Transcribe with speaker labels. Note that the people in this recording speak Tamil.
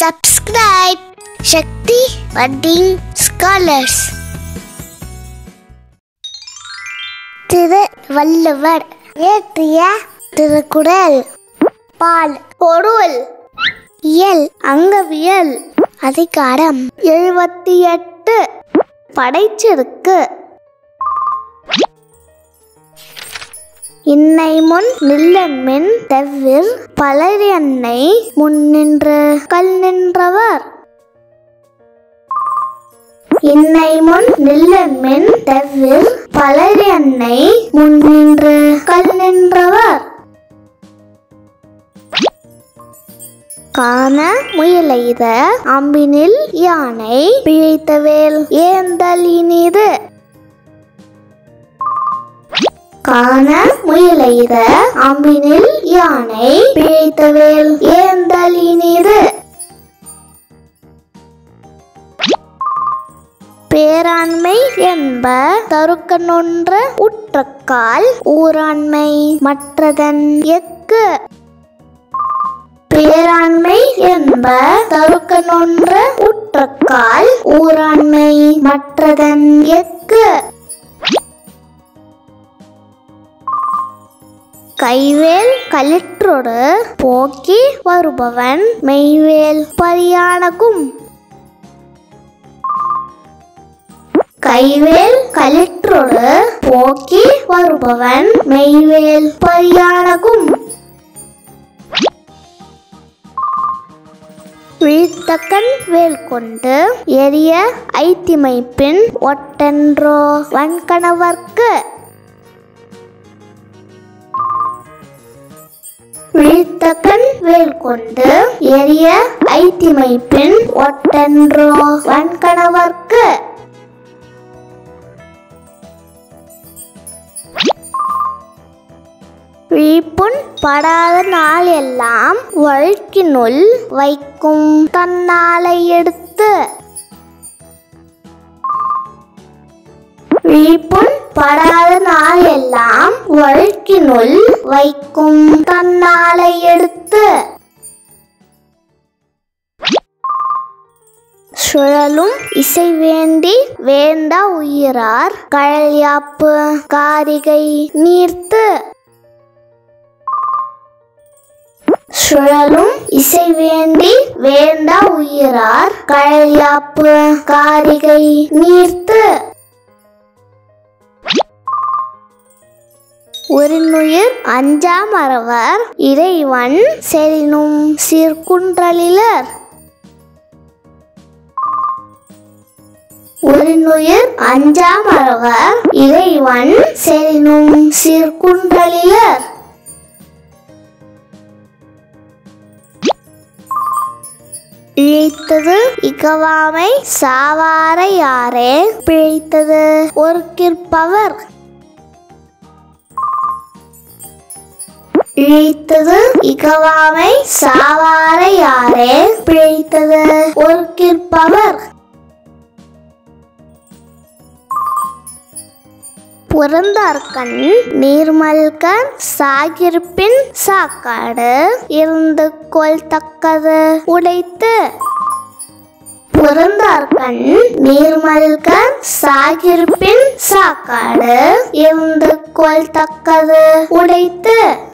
Speaker 1: subscribe சக்தி வட்டிங் ஸ்காலர்ஸ் திரு வள்ளுவர் ஏற்றிய திருக்குறள் பால் பொருள் இயல் அங்கவியல் அதிகாரம் எழுபத்தி எட்டு படைச்சிருக்கு இன்னை முன் நில்லன்மென் தெவ்விர் பலர் என்னை முன் நின்று கல் நின்றவர் இன்னை முன் நில்லன்மென் தெவ்விர் பலர் என்னை முன் நின்று கல் நின்றவர் காண முயலெய்த அம்பினில் யானை பிழைத்தவேல் ஏந்தல் இனிது காண முயலெய்த அம்பினில் யானை பிழைத்தவேல் ஏந்தல் இனிது பேராண்மை என்ப தருக்கனொன்ற உற்றக்கால் ஊராண்மை மற்றதன் எக்கு பேராண்மை என்ப தருக்கனொன்ற உற்றக்கால் ஊராண்மை மற்றதன் எக்கு கைவேல் களிற்றொடு போக்கி வருபவன் மெய்வேல் பரியானகும் கைவேல் களிற்றொடு போக்கி வருபவன் மெய்வேல் பரியானகும் விழித்தக்கன் வேல் கொண்டு எரிய ஐத்திமைப்பின் ஒட்டென்றோ வன்கணவர்க்கு விழித்தக்கன் வேல் கொண்டு எரிய ஐத்திமைப்பின் ஒட்டென்றோ வன்கணவர்க்கு விழிப்புண் படாத நாள் எல்லாம் வழுக்கினுள் வைக்கும் தன்னாலை எடுத்து விழிப்புண் படாத நாள் எல்லாம் வழுக்கினுள் வைக்கும் தன்னாலை எடுத்து சுழலும் இசை வேண்டி வேண்டா உயிரார் கழல் யாப்பு காரிகை நீர்த்து சுழலும் இசை வேண்டி வேண்டா உயிரார் கழல் யாப்பு காரிகை நீர்த்து ஒருநுயிர் அஞ்சா மறவர் இறைவன் செறினும் சீர்குன்றலிலர் ஒருநுயிர் அஞ்சா மறவர் இறைவன் செறினும் சீர்குன்றலிலர் இழைத்தது இகவாமை சாவார யாரே பிழைத்தது ஒருக்கிற்பவர் இழைத்தது இகவாமை சாவார யாரே பிழைத்தது ஒருக்கிற்பவர் புறந்தார்கண் நீர்மல்க சாகிருப்பின் சாக்காடு இருந்து கொள் தக்கது உடைத்து புறந்தார்கண் நீர்மல்க சாகிருப்பின் சாக்காடு இருந்து கொள் தக்கது உடைத்து